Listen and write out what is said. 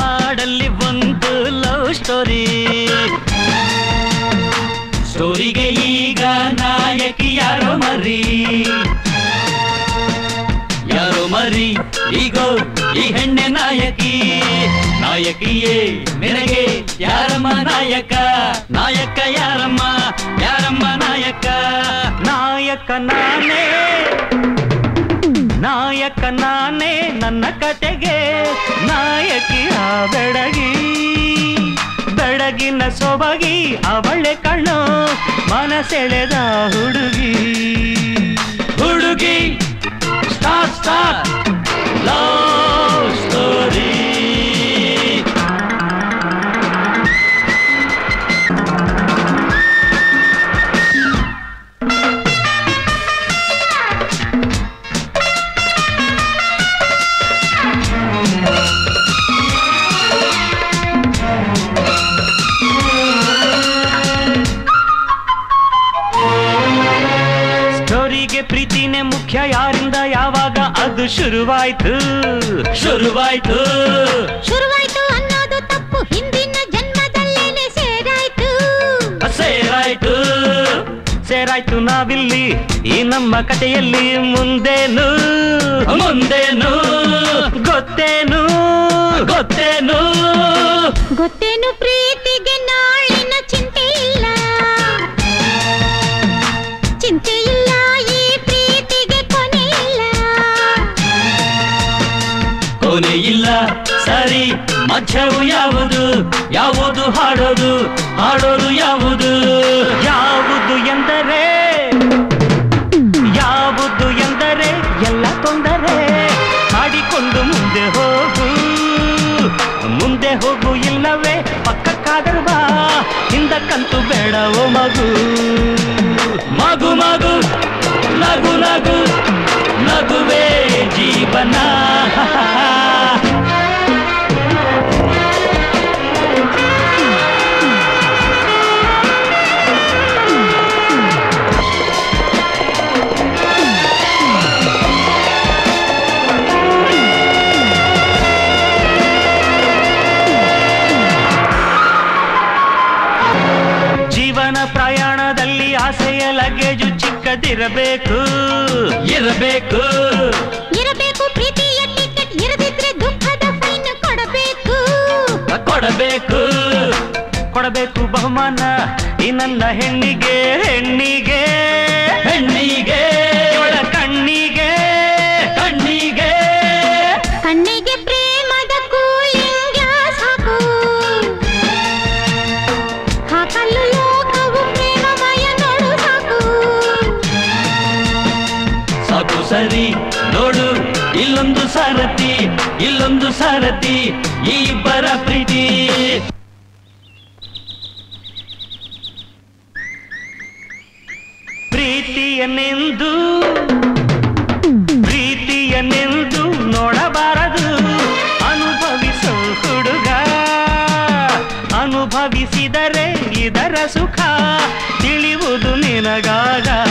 ಹಾಡಲ್ಲಿ ಒಂದು love story ಸ್ಟೋರಿಗೆ ಈಗ ನಾಯಕಿ ಯಾರೋ ಮರಿ ಯಾರೋ ಮರಿ ಈಗೋ ಈ ಹೆಣ್ಣೆ ನಾಯಕಿ ನಾಯಕಿಯೇ ನಿನಗೆ ಯಾರಮ್ಮ ನಾಯಕ ನಾಯಕ ಯಾರಮ್ಮ ಯಾರಮ್ಮ ನಾಯಕ ನಾಯಕ ನಾನೇ ನಾಯಕ ನಾನೇ ನನ್ನ ಕತೆಗೆ ನಾಯಕಿಯ ಬೆಡಗಿ ಬೆಡಗಿನ ಸೊಬಗಿ ಅವಳೆ ಕಣ್ಣು ಮನಸೆಳೆದ ಹುಡುಗಿ ಹುಡುಗಿ ಸ್ಟಾರ್ ಸ್ಟಾರ್ ಲವ್ ಸ್ಟೋರಿ ಸ್ಟೋರಿಗೆ ಪ್ರೀತಿನೇ ಮುಖ್ಯ ಯಾರಿಂದ ಯಾವಾಗ ಅದು ಶುರುವಾಯ್ತು ಶುರುವಾಯ್ತು ಶುರುವಾಯ್ತು ಅನ್ನೋದು ತಪ್ಪು ಹಿಂದಿನ ಜನ್ಮದಲ್ಲೇನೆ ಸೇರಾಯ್ತು ಸೇರಾಯ್ತು ಸೇರಾಯ್ತು ನಾವಿಲ್ಲಿ ಈ ನಮ್ಮ ಕಥೆಯಲ್ಲಿ ಮುಂದೇನು ಮುಂದೇನು ಗೊತ್ತೇನು ಗೊತ್ತೇನು ಗೊತ್ತೇನು ಪ್ರೀತಿಗೆ ನಾಳಿನ ಚಿಂತೆ ಇಲ್ಲ ಚಿಂತೆ ಇಲ್ಲ ಈ ಪ್ರೀತಿಗೆ ಕೊನೆ ಇಲ್ಲ ಕೊನೆ ಇಲ್ಲ ಸರಿ ಮಧ್ಯವು ಯಾವುದು ಯಾವುದು ಹಾಡೋದು ಹಾಡೋದು ಯಾವುದು ಯಾವುದು ಎಂದರೆ ಯಾವುದು ಎಂದರೆ ಎಲ್ಲ ತೊಂದರೆ ಹಾಡಿಕೊಂಡು ಮುಂದೆ ಹೋಗು ಮುಂದೆ ಹೋಗು ಇಲ್ಲವೇ ಪಕ್ಕಕ್ಕಾದರೂ ಬಾ ಹಿಂದಕ್ಕಂತೂ ಬೇಡವೋ ಮಗು ಮಗು ಮಗು ನಗು ನಗು ನಗುವೇ ಜೀವನ ಜೀವನ ಪ್ರಯಾಣದಲ್ಲಿ ಆಸೆಯ ಲಗೇಜು ಚಿಕ್ಕದಿರಬೇಕು ಇರಬೇಕು ಇರಬೇಕು ಪ್ರೀತಿಯ ಟಿಕೆಟ್ ಇರದಿದ್ರೆ ದುಃಖದ ಫೈನ್ ಕೊಡಬೇಕು ಕೊಡಬೇಕು ಕೊಡಬೇಕು ಬಹುಮಾನ ಈ ನನ್ನ ಹೆಣ್ಣಿಗೆ ಹೆಣ್ಣಿಗೆ ಹೆಣ್ಣಿಗೆ ಇವಳ ಕಣ್ಣಿಗೆ ಕಣ್ಣಿಗೆ ಕಣ್ಣಿಗೆ ಪ್ರೇಮದ ಕೂಲಿಂಗ್ ಗ್ಯಾಸ್ ಹಾಕು ಹಾಕಲು ಲೋಕವು ಪ್ರೇಮಮಯ ನೋಡು ಸಾಕು ಸಾಕು ಸರಿ ನೋಡು ಇಲ್ಲೊಂದು ಸಾರಥಿ ಇಲ್ಲೊಂದು ಸಾರಥಿ ಈ ಇಬ್ಬರ ಪ್ರೀತಿ ಪ್ರೀತಿಯನ್ನೆಂದು ಪ್ರೀತಿಯನ್ನೆಂದು ನೋಡಬಾರದು ಅನುಭವಿಸು ಹುಡುಗ ಅನುಭವಿಸಿದರೆ ಇದರ ಸುಖ ತಿಳಿಯುವುದು ನಿನಗಾಗ